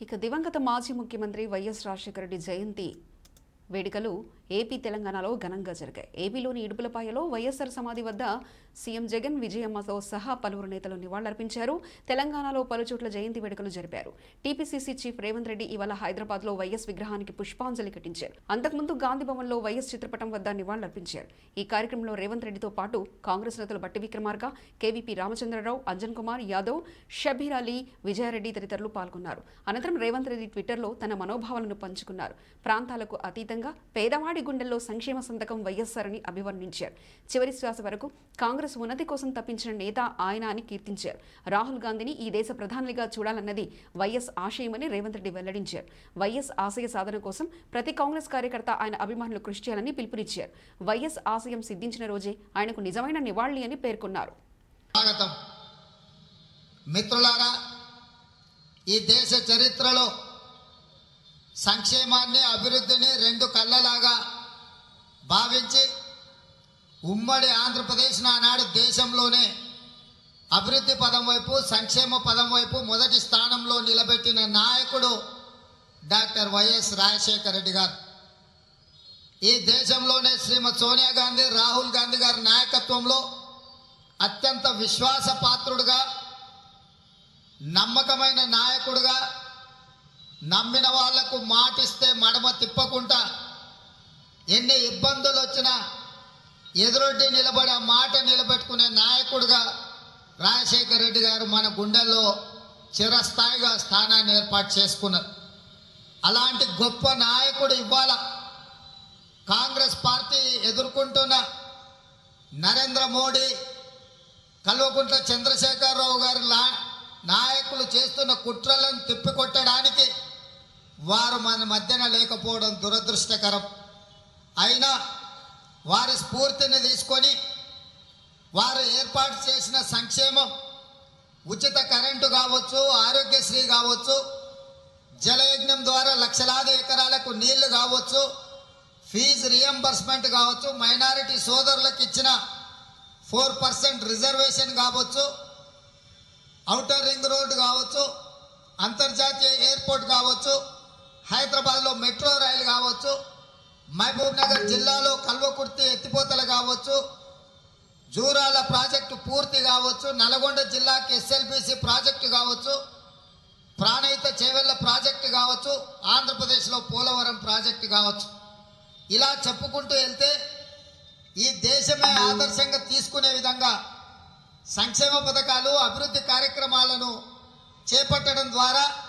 ఇక దివంగత మాజీ ముఖ్యమంత్రి వైఎస్ రాజశేఖర రెడ్డి జయంతి వేడుకలు ఏపీ తెలంగాణలో ఘనంగా జరిగాయి ఏపీలోని ఇడుపులపాయలో వైఎస్ఆర్ సమాధి వద్ద సీఎం జగన్ విజయమ్మతో సహా పలువురు నేతలు నివాళులర్పించారు తెలంగాణలో పలుచోట్ల జయంతి వేడుకలు జరిపారు టీపీసీసీ చీఫ్ రేవంత్ రెడ్డి ఇవాళ హైదరాబాద్ లో వైఎస్ విగ్రహానికి పుష్పాంజలి ఘటించారు అంతకుముందు గాంధీ భవన్ లో వైఎస్ చిత్రపటం వద్ద నివాళులర్పించారు ఈ కార్యక్రమంలో రేవంత్ రెడ్డితో పాటు కాంగ్రెస్ నేతలు బట్టి విక్రమార్క కేవీపీ రామచంద్రరావు అంజన్ కుమార్ యాదవ్ షబీర్ అలీ విజయారెడ్డి తదితరులు పాల్గొన్నారు అనంతరం రేవంత్ రెడ్డి ట్విట్టర్లో తన మనోభావాలను పంచుకున్నారు ప్రాంతాలకు అతీతంగా పేదవాడి గుండెల్లో సంక్షేమ సంతకం వైఎస్ఆర్ అని అభివర్ణించారు చివరి శ్వాస వరకు కాంగ్రెస్ ఉన్నతి కోసం తప్పించిన నేత ఆయన అని కీర్తించారు రాహుల్ గాంధీని ఈ దేశ ప్రధానిగా చూడాలన్నది వైఎస్ ఆశయమని రేవంత్ రెడ్డి వెల్లడించారు వైఎస్ ఆశయ సాధన కోసం ప్రతి కాంగ్రెస్ కార్యకర్త ఆయన అభిమానులు కృషి చేయాలని పిలుపునిచ్చారు వైఎస్ ఆశయం సిద్ధించిన రోజే ఆయనకు నిజమైన నివాళి అని పేర్కొన్నారు స్వాగతం మిత్రులారా ఈ దేశ చరిత్రలో సంక్షేమాన్ని అభివృద్ధిని రెండు కళ్ళలాగా భావించి ఉమ్మడి ఆంధ్రప్రదేశ్ ఆనాడు దేశంలోనే అభివృద్ధి పదం వైపు సంక్షేమ పదం వైపు మొదటి స్థానంలో నిలబెట్టిన నాయకుడు డాక్టర్ వైఎస్ రాజశేఖర రెడ్డి గారు ఈ దేశంలోనే శ్రీమతి సోనియా గాంధీ రాహుల్ గాంధీ గారి నాయకత్వంలో అత్యంత విశ్వాసపాత్రుడుగా నమ్మకమైన నాయకుడుగా నమ్మిన వాళ్లకు మాటిస్తే మడమ తిప్పకుండా ఎన్ని ఇబ్బందులు వచ్చినా ఎదురొడ్డి నిలబడి ఆ మాట నిలబెట్టుకునే నాయకుడుగా రాజశేఖర రెడ్డి గారు మన గుండెల్లో చిరస్థాయిగా స్థానాన్ని ఏర్పాటు చేసుకున్నారు అలాంటి గొప్ప నాయకుడు ఇవాళ కాంగ్రెస్ పార్టీ ఎదుర్కొంటున్న నరేంద్ర మోడీ కల్వకుంట్ల చంద్రశేఖరరావు గారి లా నాయకులు చేస్తున్న కుట్రలను తిప్పికొట్టడానికి వారు మన మధ్యన లేకపోవడం దురదృష్టకరం అయినా వారి స్ఫూర్తిని తీసుకొని వారు ఏర్పాటు చేసిన సంక్షేమం ఉచిత కరెంటు కావచ్చు ఆరోగ్యశ్రీ కావచ్చు జలయజ్ఞం ద్వారా లక్షలాది ఎకరాలకు నీళ్లు కావచ్చు ఫీజు రియంబర్స్మెంట్ కావచ్చు మైనారిటీ సోదరులకు ఇచ్చిన ఫోర్ పర్సెంట్ రిజర్వేషన్ కావచ్చు ఔటర్ రింగ్ రోడ్ కావచ్చు అంతర్జాతీయ ఎయిర్పోర్ట్ కావచ్చు హైదరాబాద్లో మెట్రో రైలు కావచ్చు మహబూబ్ నగర్ జిల్లాలో కల్వకుర్తి ఎత్తిపోతలు కావచ్చు జూరాల ప్రాజెక్టు పూర్తి కావచ్చు నల్గొండ జిల్లాకి ఎస్ఎల్బిసి ప్రాజెక్టు కావచ్చు ప్రాణహిత చేవెళ్ళ ప్రాజెక్టు కావచ్చు ఆంధ్రప్రదేశ్లో పోలవరం ప్రాజెక్టు కావచ్చు ఇలా చెప్పుకుంటూ వెళ్తే ఈ దేశమే ఆదర్శంగా తీసుకునే విధంగా సంక్షేమ పథకాలు అభివృద్ధి కార్యక్రమాలను చేపట్టడం ద్వారా